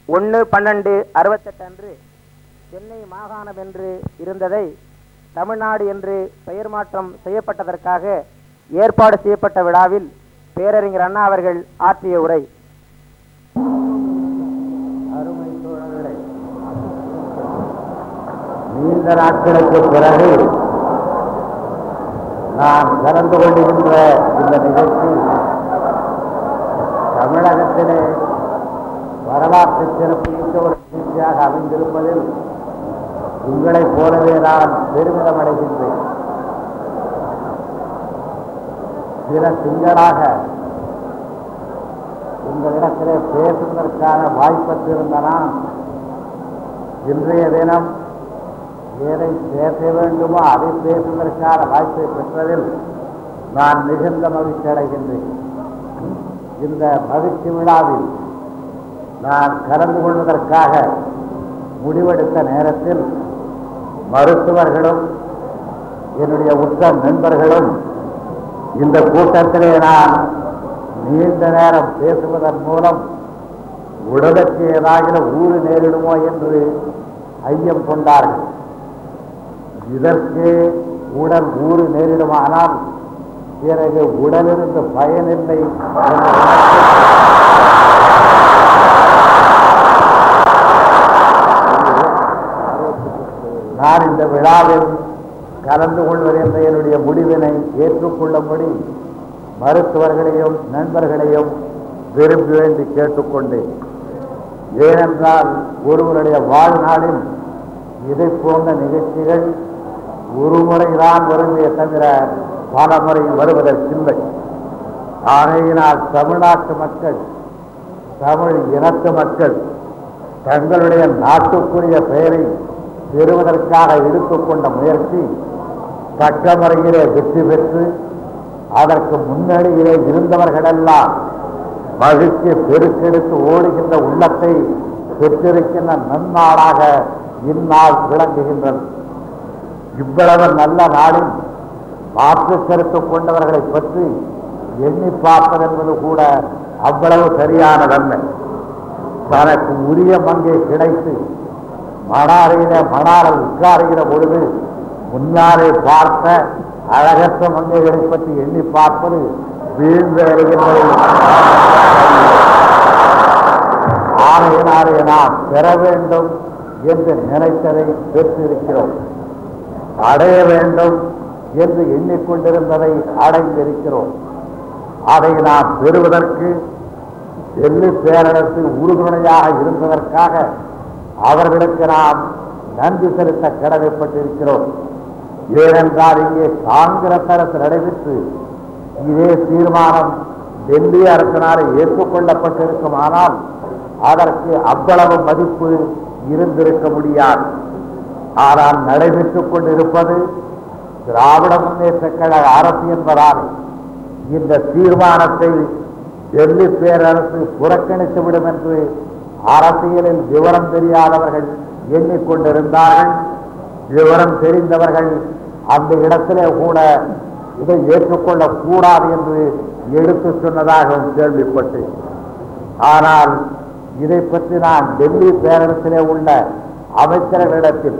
ஒன்று பன்னெண்டு அறுபத்தெட்டு அன்று சென்னை மாகாணம் என்று இருந்ததை தமிழ்நாடு என்று பெயர் மாற்றம் செய்யப்பட்டதற்காக ஏற்பாடு செய்யப்பட்ட விழாவில் பேரறிஞர் அண்ணா அவர்கள் ஆற்றிய உரை அருமை தோழர்களே நீண்ட நாட்களுக்கு பிறகு நாம் கலந்து கொண்டிருக்கின்ற இந்த நிகழ்ச்சி தமிழகத்திலே வரலாற்று சிறப்புமிக்க ஒரு நிகழ்ச்சியாக அமைந்திருப்பதில் உங்களைப் போலவே நான் பெருமிதம் அடைகின்றேன் சில திங்களாக உங்களிடத்திலே பேசுவதற்கான வாய்ப்பற்றிருந்தனா இன்றைய தினம் எதை பேச வேண்டுமோ அதை பேசுவதற்கான வாய்ப்பை பெற்றதில் நான் மிகுந்த மகிழ்ச்சி அடைகின்றேன் இந்த மகிழ்ச்சி விழாவில் நான் கலந்து கொள்வதற்காக முடிவெடுத்த நேரத்தில் மருத்துவர்களும் என்னுடைய உற்ற நண்பர்களும் இந்த கூட்டத்திலே நான் நீண்ட நேரம் பேசுவதன் மூலம் உடலுக்கு ஏதாகிலும் ஊறு நேரிடுமோ என்று ஐயம் கொண்டார்கள் இதற்கு உடல் ஊறு நேரிடுமானால் பிறகு உடலிருந்து பயனில்லை என்ற நான் இந்த விழாவில் கலந்து கொள்வது என்ற என்னுடைய முடிவினை ஏற்றுக்கொள்ளும்படி மருத்துவர்களையும் நண்பர்களையும் விரும்பி வேண்டி கேட்டுக்கொண்டேன் ஏனென்றால் ஒருவருடைய வாழ்நாளில் இதை போன்ற நிகழ்ச்சிகள் ஒரு முறைதான் வருமே தவிர பல முறை வருவதற்கில்லை ஆகையினால் தமிழ்நாட்டு மக்கள் தமிழ் இனத்து மக்கள் தங்களுடைய நாட்டுக்குரிய பெயரை பெறுவதற்காக எடுத்துக்கொண்ட முயற்சி தக்க முறையிலே வெற்றி பெற்று அதற்கு முன்னணியிலே இருந்தவர்களெல்லாம் மகிழ்ச்சி பெருக்கெடுத்து ஓடுகின்ற உள்ளத்தை பெற்றிருக்கின்ற நன்னாளாக இந்நாள் விளங்குகின்றது இவ்வளவு நல்ல நாளில் மாற்று கருத்து கொண்டவர்களை பற்றி எண்ணி பார்ப்பது என்பது கூட அவ்வளவு சரியானதல்ல தனக்கு உரிய மங்கை கிடைத்து மணாரையில மணாரை உட்காருகிற பொழுது முன்னாலே பார்த்த அழகற்ற மங்கைகளை பற்றி எண்ணி பார்ப்பது வீழ்ந்து வருகின்றது ஆணையினாலே நாம் பெற வேண்டும் என்று நினைத்ததை பெற்றிருக்கிறோம் அடைய வேண்டும் என்று எண்ணிக்கொண்டிருந்ததை அடைந்திருக்கிறோம் அதை நாம் பெறுவதற்கு டெல்லி பேரரசு உறுதுணையாக இருந்ததற்காக அவர்களுக்கு நாம் நன்றி செலுத்த கடமைப்பட்டிருக்கிறோம் ஏனென்றால் இங்கே காங்கிரஸ் அரசு நடைபெற்று இதே தீர்மானம் டெல்லி அரசினாலே ஏற்றுக்கொள்ளப்பட்டிருக்குமானால் அதற்கு அவ்வளவு மதிப்பு இருந்திருக்க முடியாது ஆனால் நடைபெற்றுக் கொண்டிருப்பது திராவிட முன்னேற்ற கழக அரசு என்பதால் இந்த தீர்மானத்தை டெல்லி பேரரசு புறக்கணித்து விடும் என்று அரசியலில் விவரம் தெரியாதவர்கள் எண்ணிக்கொண்டிருந்தார்கள் விவரம் தெரிந்தவர்கள் அந்த இடத்திலே கூட இதை ஏற்றுக்கொள்ளக் கூடாது என்று எடுத்து சொன்னதாகவும் கேள்விப்பட்டேன் ஆனால் இதை பற்றி நான் டெல்லி பேரரசிலே உள்ள அமைச்சர்களிடத்தில்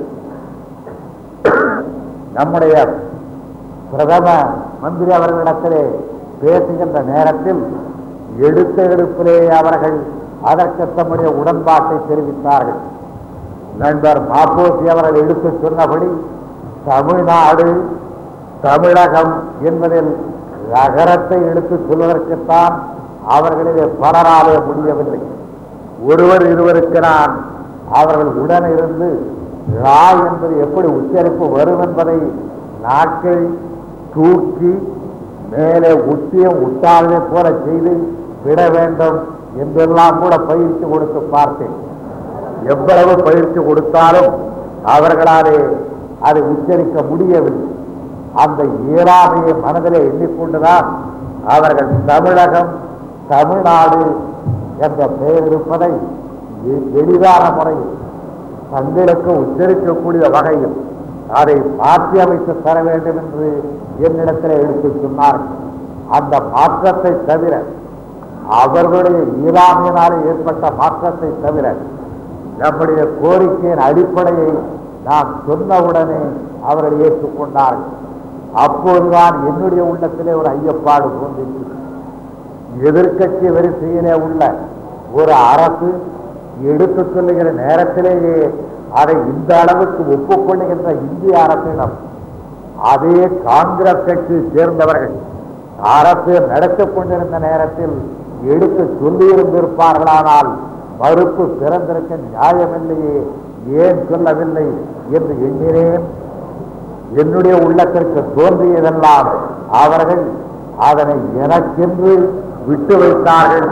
நம்முடைய பிரதம மந்திரி அவர்களிடத்திலே பேசுகின்ற நேரத்தில் எடுத்த எடுப்பிலே அவர்கள் அதற்கு தம்முடைய உடன்பாட்டை தெரிவித்தார்கள் நண்பர் மாப்போசி அவர்கள் எடுத்து சொன்னபடி தமிழ்நாடு தமிழகம் என்பதில் நகரத்தை எடுத்து சொல்வதற்குத்தான் அவர்களிலே பலராலே முடியவில்லை ஒருவர் இருவருக்கு நான் அவர்கள் உடன் இருந்து ரா என்பது எப்படி உச்சரிப்பு வரும் என்பதை நாக்கை தூக்கி மேலே உத்தியம் உட்டாளதை போல செய்து விட வேண்டும் என்றெல்லாம் கூட பயிற்சி கொடுத்து பார்த்தேன் எவ்வளவு பயிற்சி கொடுத்தாலும் அவர்களாலே அதை உச்சரிக்க முடியவில்லை அந்த இயலாமையை மனதிலே எண்ணிக்கொண்டுதான் அவர்கள் தமிழகம் தமிழ்நாடு என்ற பெயர் இருப்பதை எ- எளிதான முறையில் தங்களுக்கு உச்சரிக்கக்கூடிய வகையில் அதை மாற்றி அமைத்து தர வேண்டும் என்று என்னிடத்தில் எடுத்து சொன்னார்கள் அந்த மாற்றத்தை தவிர அவர்களுடைய இயலாமையினாலே ஏற்பட்ட மாற்றத்தை தவிர நம்முடைய கோரிக்கையின் அடிப்படையை நாம் சொன்னவுடனே அவர்கள் ஏற்றுக்கொண்டார்கள் அப்போதுதான் என்னுடைய உள்ளத்திலே ஒரு ஐயப்பாடு தோன்றிற்று எதிர்க்கட்சி வரிசையிலே உள்ள ஒரு அரசு எடுத்துச் சொல்லுகிற நேரத்திலேயே அதை இந்த அளவுக்கு ஒப்புக்கொள்ளுகின்ற இந்திய அரசிடம் அதே காங்கிரஸ் கட்சியை சேர்ந்தவர்கள் அரசு நடத்திக் கொண்டிருந்த நேரத்தில் எடுத்து சொல்லியிருந்திருப்பார்களானால் மறுப்பு பிறந்திருக்க நியாயமில்லையே ஏன் சொல்லவில்லை என்று எண்ணினேன் என்னுடைய உள்ளத்திற்கு தோன்றியதெல்லாம் அவர்கள் அதனை எனக்கென்று விட்டு வைத்தார்கள்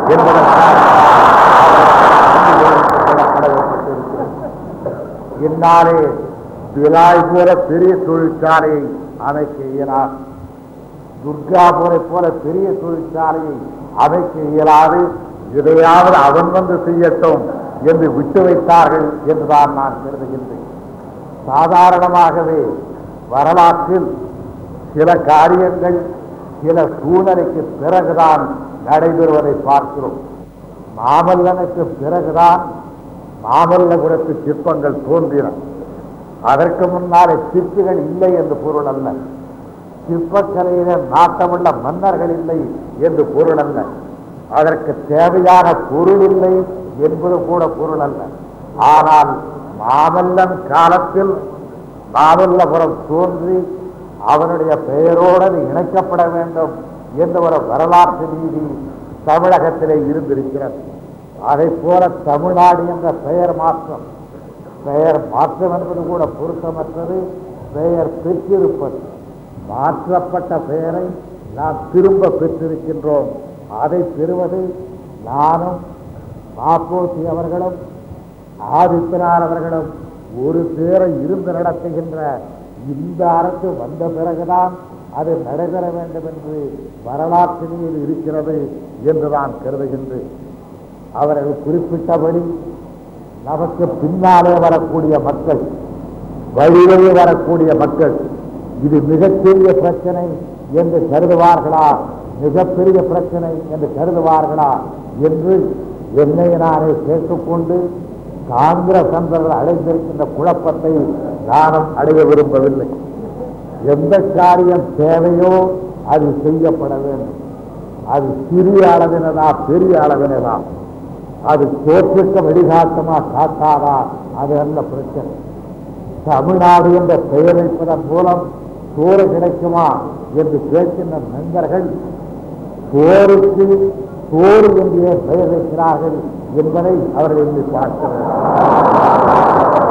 என்பதற்காக இந்நாளே பிலாய் போல பெரிய தொழிற்சாலையை அமைக்க இயலாது துர்காபுரை போல பெரிய தொழிற்சாலையை அமைக்க இயலாது இதையாவது அவன் வந்து செய்யட்டும் என்று விட்டு வைத்தார்கள் என்றுதான் நான் கருதுகின்றேன் சாதாரணமாகவே வரலாற்றில் சில காரியங்கள் சில சூழ்நிலைக்கு பிறகுதான் நடைபெறுவதை பார்க்கிறோம் மாமல்லனுக்கு பிறகுதான் மாமல்லபுரத்து சிற்பங்கள் தோன்றின அதற்கு முன்னாலே சிற்பிகள் இல்லை என்று பொருள் அல்ல சிற்பக்கலையில நாட்டமுள்ள மன்னர்கள் இல்லை என்று பொருள் அல்ல அதற்கு தேவையான பொருள் இல்லை என்பது கூட பொருள் அல்ல ஆனால் மாமல்லன் காலத்தில் மாமல்லபுரம் தோன்றி அவனுடைய பெயரோடு அது இணைக்கப்பட வேண்டும் என்ற ஒரு வரலாற்று நீதி தமிழகத்திலே இருந்திருக்கிறது அதை போல தமிழ்நாடு என்ற பெயர் மாற்றம் பெயர் மாற்றம் என்பது கூட பொருத்தமற்றது பெயர் பெற்றிருப்பது மாற்றப்பட்ட பெயரை நாம் திரும்ப பெற்றிருக்கின்றோம் அதை பெறுவது நானும் மாப்போசி அவர்களும் ஆதித்தனார் அவர்களும் ஒரு பேரை இருந்து நடத்துகின்ற இந்த அரசு வந்த பிறகுதான் அது நடைபெற வேண்டும் என்று வரலாற்றினில் இருக்கிறது என்று நான் கருதுகின்றேன் அவர்கள் குறிப்பிட்டபடி நமக்கு பின்னாலே வரக்கூடிய மக்கள் வழிவழி வரக்கூடிய மக்கள் இது மிகப்பெரிய பிரச்சனை என்று கருதுவார்களா மிகப்பெரிய பிரச்சனை என்று கருதுவார்களா என்று என்னை நானே கேட்டுக்கொண்டு காங்கிரஸ் அன்பர்கள் அடைந்திருக்கின்ற குழப்பத்தை நானும் அடைய விரும்பவில்லை எந்த காரியம் தேவையோ அது செய்யப்பட வேண்டும் அது சிறிய அளவினதா பெரிய அளவினதா அது தோற்றுக்க வழிகாட்டுமா காட்டாதா அது அல்ல பிரச்சனை தமிழ்நாடு என்ற பெயர் வைப்பதன் மூலம் சோறு கிடைக்குமா என்று கேட்கின்ற நண்பர்கள் போருக்கு சோறு என்றே பெயர் வைக்கிறார்கள் என்பதை அவர்கள் எண்ணி பார்க்க வேண்டும்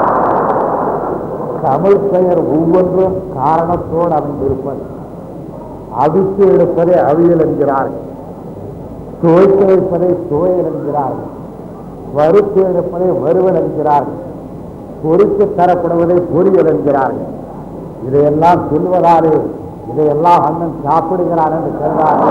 தமிழ் பெயர் ஒவ்வொன்றும் காரணத்தோடு அமைந்திருப்பது அவித்து எடுப்பதை அவியல் என்கிறார்கள் துவைத்து வைப்பதை துவையல் என்கிறார்கள் வறுத்து எடுப்பதை வறுவல் என்கிறார்கள் பொறித்து தரப்படுவதை பொரியல் என்கிறார்கள் இதையெல்லாம் சொல்வதாலே இதையெல்லாம் அண்ணன் சாப்பிடுகிறான் என்று கருதார்கள்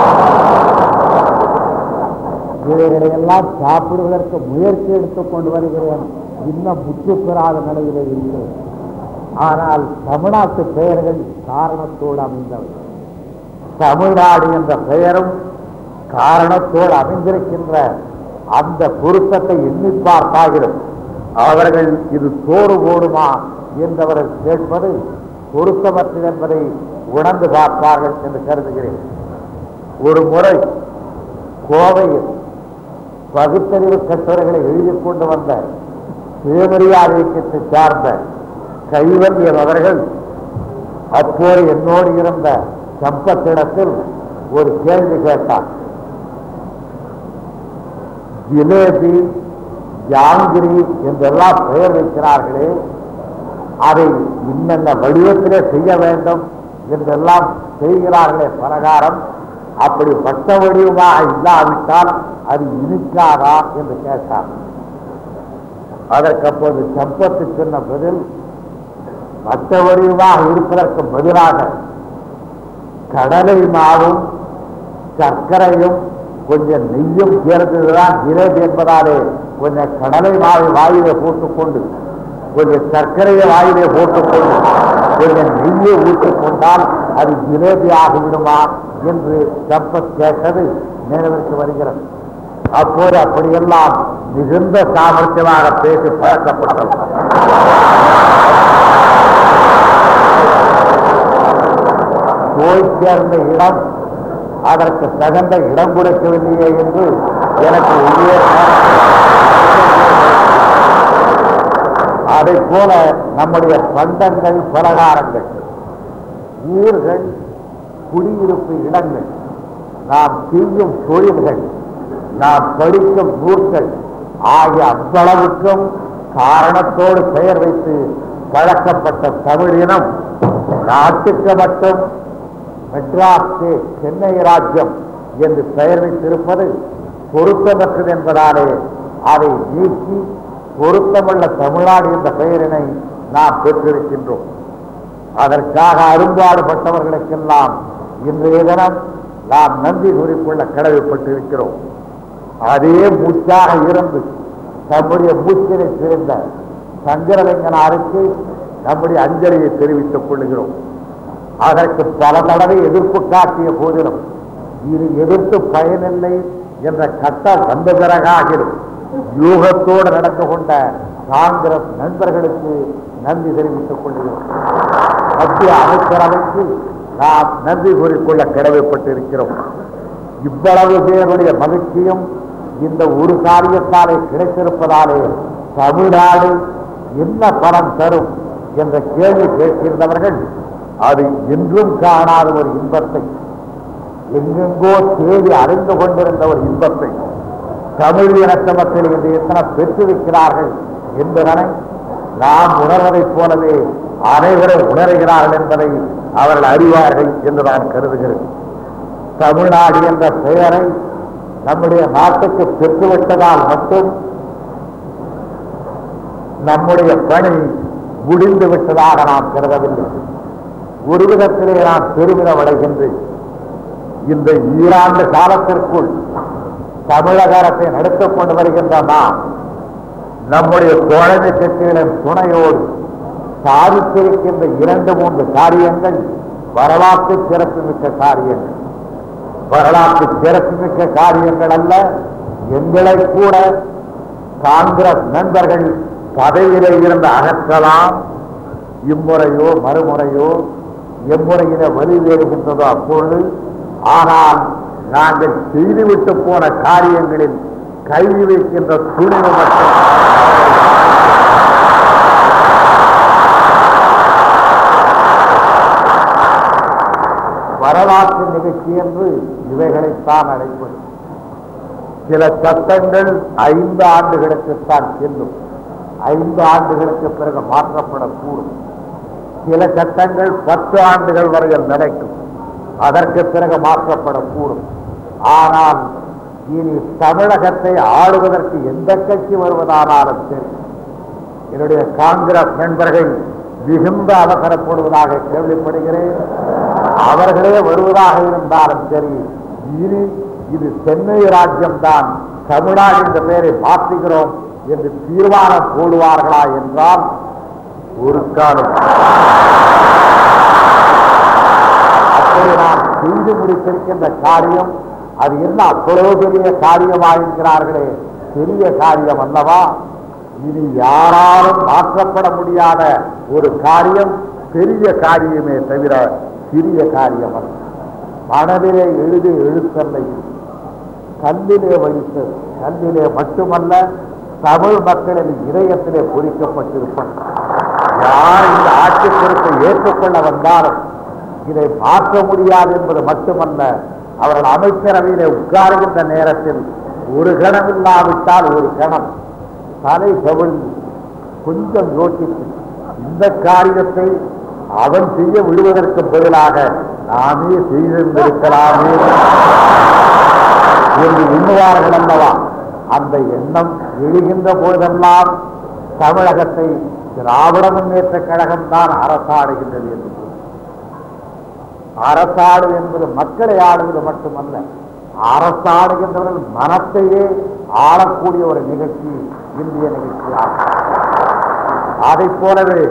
இவைகளையெல்லாம் சாப்பிடுவதற்கு முயற்சி எடுத்துக் கொண்டு வருகிறேன் இன்னும் முற்று பெறாத நிலையிலே இருக்கிறேன் ஆனால் தமிழ்நாட்டு பெயர்கள் காரணத்தோடு அமைந்தவை தமிழ்நாடு என்ற பெயரும் காரணத்தோடு அமைந்திருக்கின்ற அந்த பொருத்தத்தை எண்ணி பார்த்தாகிறது அவர்கள் இது தோடு போடுமா என்றவர்கள் கேட்பது பொருத்தமற்றது என்பதை உணர்ந்து பார்ப்பார்கள் என்று கருதுகிறேன் ஒரு முறை கோவையில் பகுத்தறிவு கட்டுரைகளை எழுதிக் கொண்டு வந்த சுயமரியாதை இயக்கத்தை சார்ந்த கைவல்யம் அவர்கள் அப்போது என்னோடு இருந்த சம்பத்திடத்தில் ஒரு கேள்வி கேட்டார் ஜிலேபி ஜாங்கிரி என்றெல்லாம் பெயர் வைக்கிறார்களே அதை இன்னென்ன வடிவத்திலே செய்ய வேண்டும் என்றெல்லாம் செய்கிறார்களே பிரகாரம் அப்படி வட்ட வடிவமாக இல்லாவிட்டால் அது இனிக்காதா என்று கேட்டார் அதற்கு அப்போது சம்பத்து சொன்ன பதில் வட்ட வடிவமாக இருப்பதற்கு பதிலாக கடலை மாவும் சர்க்கரையும் கொஞ்சம் நெய்யும் சேர்ந்ததுதான் ஜிலேபி என்பதாலே கொஞ்சம் கடலை மாவை வாயிலே போட்டுக்கொண்டு கொஞ்சம் சர்க்கரையை வாயிலே போட்டுக்கொண்டு கொஞ்சம் நெய்யை ஊற்றிக் கொண்டால் அது ஜிலேபி ஆகிவிடுமா என்று சம்பத் கேட்டது நினைவிற்கு வருகிறது அப்போது அப்படியெல்லாம் மிகுந்த சாமர்த்தியமாக பேசி பழக்கப்பட்டது போய் சேர்ந்த இடம் அதற்கு தகுந்த இடம் கொடுக்கவில்லையே என்று எனக்கு உள்ளே அதை போல நம்முடைய பண்டங்கள் பலகாரங்கள் ஊர்கள் குடியிருப்பு இடங்கள் நாம் செய்யும் தொழில்கள் நாம் படிக்கும் நூல்கள் ஆகிய அவ்வளவுக்கும் காரணத்தோடு பெயர் வைத்து பழக்கப்பட்ட தமிழினம் நாட்டுக்கு மட்டும் மெட்ராஸ் சென்னை ராஜ்யம் என்று பெயர் வைத்திருப்பது பொருத்தமற்றது என்பதாலே அதை நீக்கி பொருத்தமுள்ள தமிழ்நாடு என்ற பெயரினை நாம் பெற்றிருக்கின்றோம் அதற்காக அரும்பாடுபட்டவர்களுக்கெல்லாம் இன்றைய தினம் நாம் நன்றி கூறிக்கொள்ள கடமைப்பட்டிருக்கிறோம் அதே மூச்சாக இருந்து நம்முடைய மூச்சினை சேர்ந்த சங்கரலிங்கனாருக்கு நம்முடைய அஞ்சலியை தெரிவித்துக் கொள்கிறோம் அதற்கு பல தடவை எதிர்ப்பு காட்டிய போதிலும் இது எதிர்த்து பயனில்லை என்ற கட்டம் வந்த பிறகாகிலும் யூகத்தோடு நடந்து கொண்ட காங்கிரஸ் நண்பர்களுக்கு நன்றி தெரிவித்துக் கொள்கிறோம் மத்திய அமைச்சரவைக்கு நாம் நன்றி கூறிக்கொள்ள கடமைப்பட்டிருக்கிறோம் இவ்வளவு பேருடைய மகிழ்ச்சியும் இந்த ஒரு காரியத்தாலே கிடைத்திருப்பதாலே தமிழ்நாடு என்ன பலன் தரும் என்ற கேள்வி கேட்கின்றவர்கள் அது என்றும் காணாத ஒரு இன்பத்தை எங்கெங்கோ தேடி அறிந்து கொண்டிருந்த ஒரு இன்பத்தை தமிழ் இனத்த மக்கள் இன்று எத்தனை பெற்றிருக்கிறார்கள் என்பதனை நாம் உணர்வதைப் போலவே அனைவரும் உணர்கிறார்கள் என்பதை அவர்கள் அறிவார்கள் என்று நான் கருதுகிறேன் தமிழ்நாடு என்ற பெயரை நம்முடைய நாட்டுக்கு பெற்றுவிட்டதால் மட்டும் நம்முடைய பணி முடிந்து விட்டதாக நாம் கருதவில்லை ஒரு விதத்திலே நான் பெருமிதம் அடைகின்றேன் இந்த ஈராண்டு காலத்திற்குள் தமிழக அரசை நடத்திக் கொண்டு வருகின்ற நாம் நம்முடைய தோழமை கட்சிகளின் துணையோடு சாதித்திருக்கின்ற இரண்டு மூன்று காரியங்கள் வரலாற்று சிறப்புமிக்க காரியங்கள் வரலாற்று சிறப்புமிக்க காரியங்கள் அல்ல எங்களை கூட காங்கிரஸ் நண்பர்கள் பதவியிலே இருந்து அகற்றலாம் இம்முறையோ மறுமுறையோ எம்முறையில வலிவேறுகின்றதோ அப்பொழுது ஆனால் நாங்கள் செய்துவிட்டு போன காரியங்களில் கை வைக்கின்ற துணிவு மட்டும் வரலாற்று நிகழ்ச்சி என்று இவைகளைத்தான் அழைப்பது சில சட்டங்கள் ஐந்து ஆண்டுகளுக்குத்தான் செல்லும் ஐந்து ஆண்டுகளுக்கு பிறகு மாற்றப்படக்கூடும் சில சட்டங்கள் பத்து ஆண்டுகள் வரையில் நடக்கும் அதற்கு பிறகு மாற்றப்படக்கூடும் ஆனால் இனி தமிழகத்தை ஆளுவதற்கு எந்த கட்சி வருவதானாலும் சரி என்னுடைய காங்கிரஸ் நண்பர்கள் மிகுந்த அவசரப்படுவதாக கேள்விப்படுகிறேன் அவர்களே வருவதாக இருந்தாலும் சரி இனி இது சென்னை ராஜ்யம்தான் தமிழ்நாடு என்ற பெயரை மாற்றுகிறோம் என்று தீர்மானம் போடுவார்களா என்றால் ஒரு காலம் அப்படி நாம் செய்து முடித்திருக்கின்ற காரியம் அது என்ன அவ்வளவு பெரிய காரியமாயிருக்கிறார்களே பெரிய காரியம் அல்லவா இனி யாராலும் மாற்றப்பட முடியாத ஒரு காரியம் பெரிய காரியமே தவிர சிறிய காரியம் அல்ல மனதிலே எழுதி எழுத்தல்ல இது. கல்லிலே வைத்தது கல்லிலே மட்டுமல்ல தமிழ் மக்களின் இதயத்திலே பொறிக்கப்பட்டிருப்பது யார் இந்த ஆட்சி பொறுப்பை ஏற்றுக்கொள்ள வந்தாலும் இதை மாற்ற முடியாது என்பது மட்டுமல்ல அவர்கள் அமைச்சரவையிலே உட்காருகின்ற நேரத்தில் ஒரு கணம் இல்லாவிட்டால் ஒரு கணம் தலை கவிழ்ந்து கொஞ்சம் யோசித்து இந்த காரியத்தை அவன் செய்ய விடுவதற்கு பதிலாக நாமே செய்திருந்திருக்கலாமே என்று எண்ணுவார்கள் அல்லவா அந்த எண்ணம் எழுகின்ற போதெல்லாம் தமிழகத்தை திராவிட முன்னேற்ற கழகம் தான் அரசாடுகின்றது என்று கூறும். அரசாடு என்பது மக்களை ஆளுவது மட்டுமல்ல அரசாடுகின்றவர்கள் மனத்தையே ஆளக்கூடிய ஒரு நிகழ்ச்சி இந்திய நிகழ்ச்சியாகும் அதைப் போலவே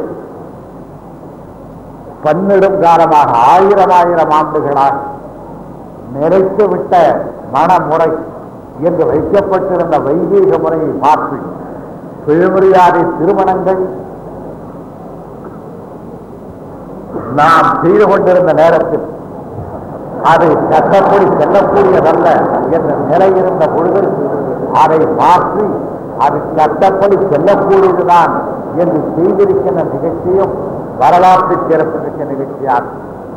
பன்னெடும் காலமாக ஆயிரம் ஆயிரம் ஆண்டுகளாக நிறைத்து விட்ட மணமுறை என்று வைக்கப்பட்டிருந்த வைதீக முறையை மாற்றி சுயமரியாதை திருமணங்கள் நாம் செய்து கொண்டிருந்த நேரத்தில் அது சட்டப்படி செல்லக்கூடியதல்ல என்ற நிலை இருந்த பொழுது அதை மாற்றி அது சட்டப்படி செல்லக்கூடியதுதான் என்று செய்திருக்கின்ற நிகழ்ச்சியும் வரலாற்று சிறப்புமிக்க நிகழ்ச்சியாகும்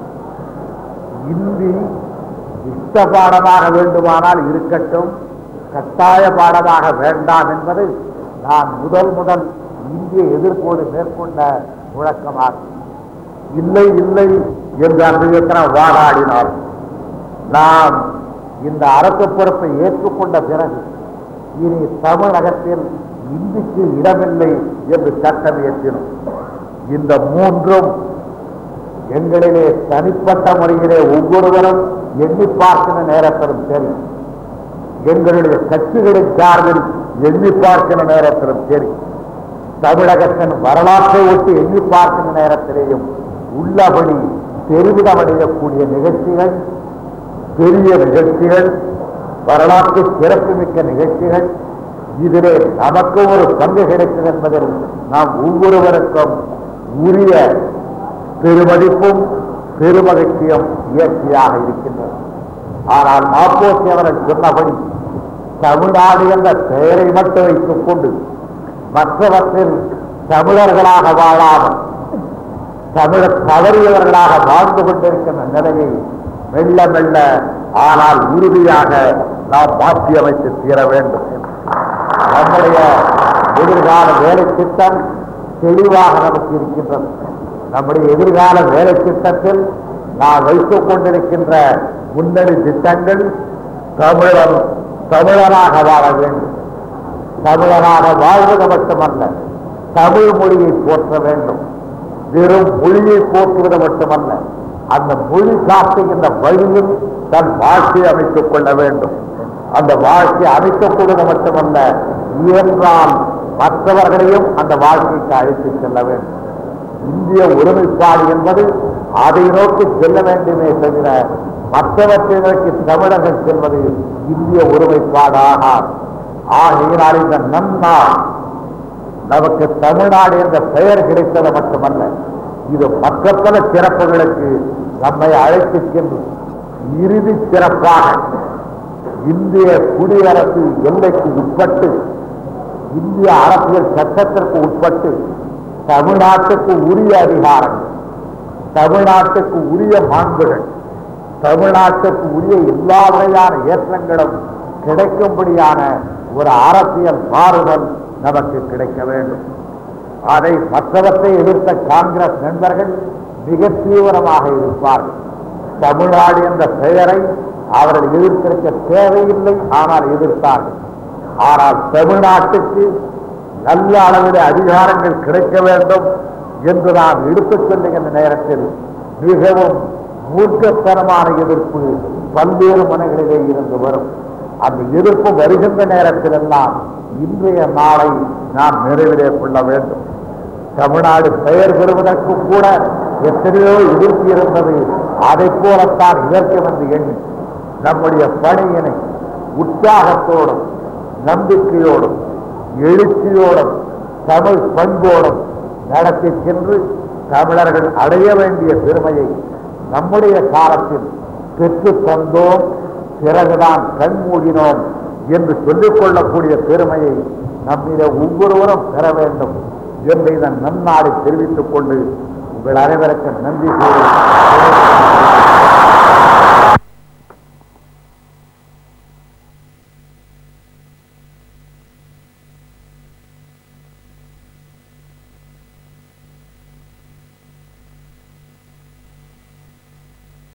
இந்தி இஷ்ட பாடமாக வேண்டுமானால் இருக்கட்டும் கட்டாய பாடமாக வேண்டாம் என்பது நான் முதல் முதல் இந்திய எதிர்ப்போடு மேற்கொண்ட முழக்கமாகும் இல்லை இல்லை என்று அன்றைய வாதாடினார் நாம் இந்த அரசு பொறுப்பை ஏற்றுக்கொண்ட பிறகு இனி தமிழகத்தில் இந்திக்கு இடமில்லை என்று சட்டம் இயற்றினோம் இந்த மூன்றும் எங்களிலே தனிப்பட்ட முறையிலே ஒவ்வொருவரும் எண்ணி பார்க்கிற நேரத்திலும் சரி எங்களுடைய கட்சிகளின் சார்பில் எண்ணி பார்க்கிற நேரத்திலும் சரி தமிழகத்தின் வரலாற்றை ஒட்டி எண்ணி பார்க்கிற நேரத்திலேயும் உள்ளபடி பெருமிதமடையக்கூடிய நிகழ்ச்சிகள் பெரிய நிகழ்ச்சிகள் வரலாற்று சிறப்புமிக்க நிகழ்ச்சிகள் இதிலே நமக்கு ஒரு பங்கு கிடைக்கும் என்பதில் நாம் ஒவ்வொருவருக்கும் உரிய பெருமதிப்பும் பெருமகிழ்ச்சியும் இயற்கையாக இருக்கின்றது ஆனால் மாப்போசி அவர்கள் சொன்னபடி தமிழ்நாடு என்ற பெயரை மட்டும் வைத்துக் கொண்டு மற்றவற்றில் தமிழர்களாக வாழாமல் தமிழர் தவறியவர்களாக வாழ்ந்து கொண்டிருக்கின்ற நிலையை மெல்ல மெல்ல ஆனால் உறுதியாக நாம் மாற்றி அமைத்து தீர வேண்டும் நம்முடைய எதிர்கால வேலை திட்டம் தெளிவாக நமக்கு இருக்கின்றது நம்முடைய எதிர்கால வேலை திட்டத்தில் நாம் வைத்துக் கொண்டிருக்கின்ற முன்னணி திட்டங்கள் தமிழர் தமிழராக வாழ வேண்டும் தமிழராக வாழ்வது மட்டுமல்ல தமிழ் மொழியை போற்ற வேண்டும் வெறும் மொழியை போற்றுவது மட்டுமல்ல அந்த மொழி காட்டுகின்ற வழியில் தன் வாழ்க்கையை அமைத்துக் கொள்ள வேண்டும் அந்த வாழ்க்கையை அமைத்துக் கொள்வது மட்டுமல்ல இயன்றால் மற்றவர்களையும் அந்த வாழ்க்கைக்கு அழைத்துச் செல்ல வேண்டும் இந்திய ஒருமைப்பாடு என்பது அதை நோக்கி செல்ல வேண்டுமே தவிர மற்றவற்றை நோக்கி தமிழர்கள் செல்வது இந்திய ஒருமைப்பாடு ஆகாது ஆகையினால் இந்த நன்னாள் நமக்கு தமிழ்நாடு என்ற பெயர் கிடைத்தது மட்டுமல்ல இது மற்ற பல சிறப்புகளுக்கு நம்மை அழைத்துச் சென்று இறுதி சிறப்பாக இந்திய குடியரசு எல்லைக்கு உட்பட்டு இந்திய அரசியல் சட்டத்திற்கு உட்பட்டு தமிழ்நாட்டுக்கு உரிய அதிகாரங்கள் தமிழ்நாட்டுக்கு உரிய மாண்புகள் தமிழ்நாட்டுக்கு உரிய எல்லா வகையான ஏற்றங்களும் கிடைக்கும்படியான ஒரு அரசியல் மாறுதல் நமக்கு கிடைக்க வேண்டும் அதை மற்றவற்றை எதிர்த்த காங்கிரஸ் நண்பர்கள் மிக தீவிரமாக இருப்பார்கள் தமிழ்நாடு என்ற பெயரை அவர்கள் எதிர்த்திருக்க தேவையில்லை ஆனால் எதிர்த்தார்கள் ஆனால் தமிழ்நாட்டுக்கு நல்ல அளவில் அதிகாரங்கள் கிடைக்க வேண்டும் என்று நாம் எடுத்துச் சொல்லுகின்ற நேரத்தில் மிகவும் மூர்க்கத்தனமான எதிர்ப்பு பல்வேறு முனைகளிலே இருந்து வரும் அந்த எதிர்ப்பு வருகின்ற நேரத்திலெல்லாம் இன்றைய நாளை நாம் நிறைவிலே கொள்ள வேண்டும் தமிழ்நாடு பெயர் பெறுவதற்கு கூட எத்தனையோ எதிர்ப்பு இருந்தது அதை போலத்தான் இதற்கும் என்று எண்ணி நம்முடைய பணியினை உற்சாகத்தோடும் நம்பிக்கையோடும் எழுச்சியோடும் தமிழ் பண்போடும் நடத்தி சென்று தமிழர்கள் அடைய வேண்டிய பெருமையை நம்முடைய காலத்தில் பெற்றுத் தந்தோம் பிறகுதான் கண் மூடினோம் என்று சொல்லிக் கொள்ளக்கூடிய பெருமையை நம்மிட ஒவ்வொருவரும் பெற வேண்டும் என்று இதன் நன்னாடு தெரிவித்துக் கொண்டு உங்கள் அனைவருக்கும் நன்றி கூறி